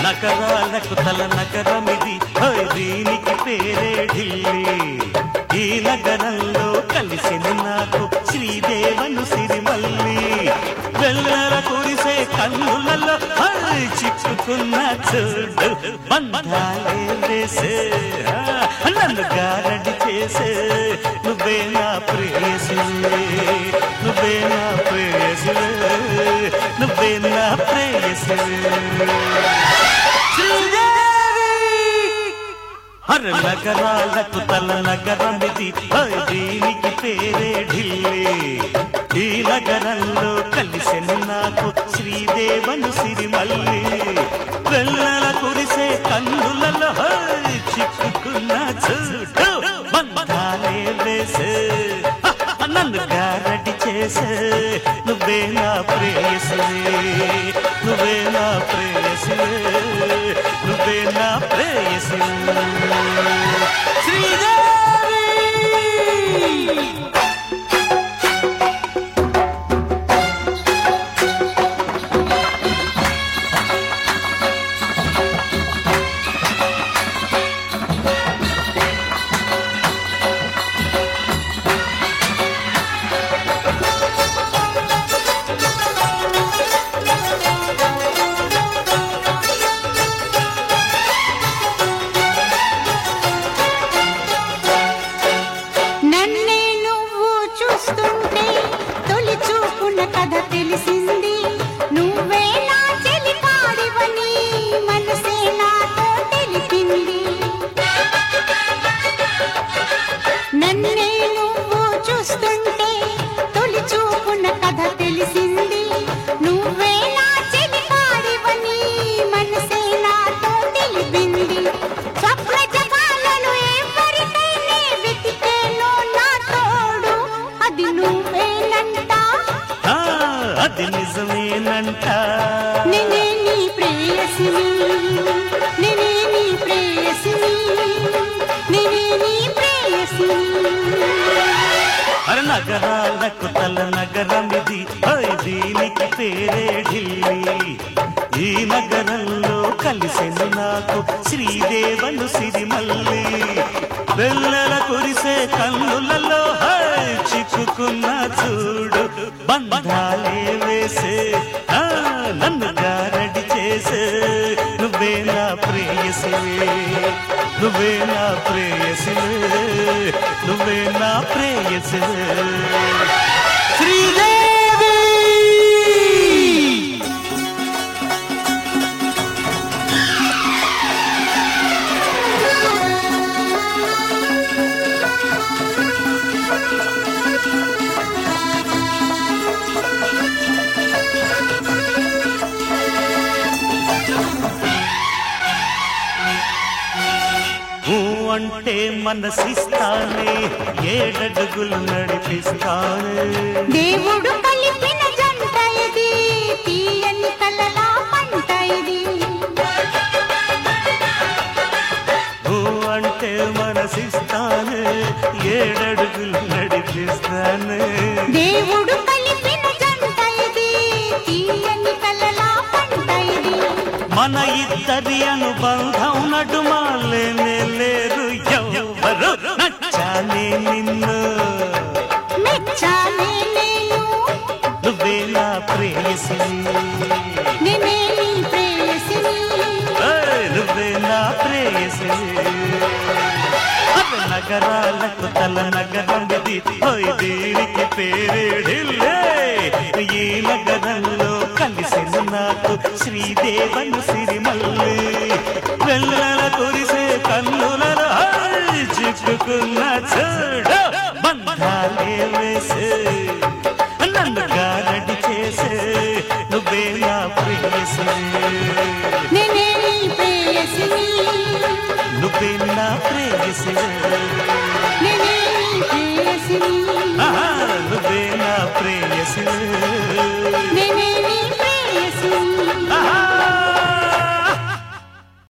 నగరాలకు తల నగరమిది హోయ్ దీనికి పేరే ఢిల్లీ ఈ నగరంలో కలిసిన నాకు శ్రీదేవను సిరిమల్లి వెల్లర కురిసే కన్నులలో హోయ్ చిక్కుకున్న చూడు బంధాలే వేసే ఆ, నన్ను గారడి చేసే నువ్వే నా ప్రేయసివే నువ్వే నా ప్రేయసివే నువ్వే నా ప్రేయసివే హర నగరాలకు తల నగరమిది హోయ్ దీనికి పేరే ఢిల్లీ ఈ నగరంలో కలిసిన నాకు శ్రీదేవను సిరిమల్లి వెల్లల కురిసే కన్నులలో హోయ్ చిక్కుకున్న చూడు బంధాలే వేసే నన్ను గారడి చేసే నువ్వే నా ప్రేయసివే నువ్వే నా ప్రేయసివే నువ్వే నా ప్రేయసివే శ్రీదేవి నన్నే నువ్వు చూస్తుంటే తొలి చూపున కథ తెలిసింది నువ్వే నా చెలికాడివని మనసే నాతో తెలిపింది నన్నే నువ్వు చూస్తుంటే తొలి చూపున కథ తెలిసింది నువ్వే నా చెలికాడివని మనసే నాతో తెలిపింది స్వప్న జగాలను ఎవరికైనా వెతికేనో నా తోడు అది నువ్వేనంట ఆ, అది నిజమేనంట నేనే నీ ప్రేయసిని నేనే నీ ప్రేయసిని నేనే నీ ప్రేయసిని అర నగరాలకు తల నగరమిది హోయ్ దీనికి పేరే ఢిల్లీ ఈ నగరంలో కలిసిన నాకు శ్రీదేవను సిరిమల్లి వెల్లల కురిసే కన్నులలో హోయ్ చిక్కుకున్న చూడు బంధాలే వేసే ఆ, నన్ను గారడి చేసే నువ్వే నా ప్రేయసివే నువ్వే నా ప్రేయసివే నువ్వే నా ప్రేయసివే శ్రీదేవి ఊ అంటే మనసిస్తానే ఏడడుగులు నడిపిస్తానే దేవుడు కలిపిన జంట ఇది తీయని కలలా పంట ఇది ఊ అంటే మనసిస్తానే ఏడడుగులు నడిపిస్తానే దేవుడు కలిపిన జంట ఇది తీయని కలలా పంట ఇది మన ఇద్దరి అనుబంధం నడుమాలేనే లేరు ఎవరు నచ్చానే నిన్ను మెచ్చాలే నేను నువ్వే నా ప్రేయసిని నేనే నీ ప్రేయసిని ఏయ్, నువ్వే నా ప్రేయసిని అవి నగరాలకు తల నగరమిది ఓయ్ దీనికి పేరే ఢిల్లీ ఈ నగరంలో కలిసిన నాకు శ్రీదేవను సిరిమల్లి వెల్లల కురిసే కన్నులలో హాయ్ చిక్కుకున్న చూడు బంధాలే వేసే నన్ను గారడి చేసే నువ్వే నా ప్రేయసిని నేనే నీ ప్రేయసిని నువ్వే నా ప్రేయసిని నేనే నీ ప్రేయసిని ఆహా, నువ్వే నా ప్రేయసిని నేనే